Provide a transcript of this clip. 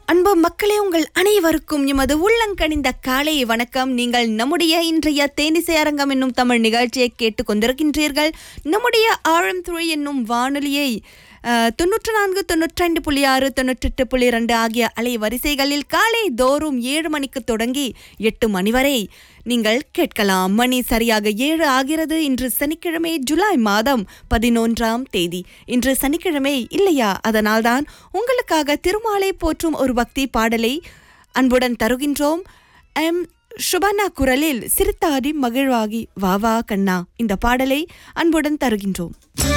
அன்பு மக்களே உங்கள் அனைவருக்கும் எமது உள்ளங்கணிந்த காலை வணக்கம் நீங்கள் நம்முடைய இன்றைய தேனிசை அரங்கம் என்னும் தமிழ் நிகழ்ச்சியை கேட்டுக் கொண்டிருக்கின்றீர்கள் நம்முடைய ஆழம் துறை என்னும் வானொலியை அஹ், தொண்ணூற்று நான்கு தொண்ணூற்றி ரெண்டு புள்ளி ஆறு தொண்ணூற்றெட்டு புள்ளி ரெண்டு ஆகிய அலைவரிசைகளில் காலை தோறும் ஏழு மணிக்கு தொடங்கி எட்டு மணி வரை நீங்கள் கேட்கலாம் மணி சரியாக ஏழு ஆகிறது இன்று சனிக்கிழமை ஜூலை மாதம் பதினொன்றாம் தேதி இன்று சனிக்கிழமை இல்லையா அதனால்தான் உங்களுக்காக திருமாலை போற்றும் ஒரு பக்தி பாடலை அன்புடன் தருகின்றோம் எம் சுபனா குரலில் சிறுத்தாடி மகிழ்வாகி வா வா கண்ணா இந்த பாடலை அன்புடன் தருகின்றோம்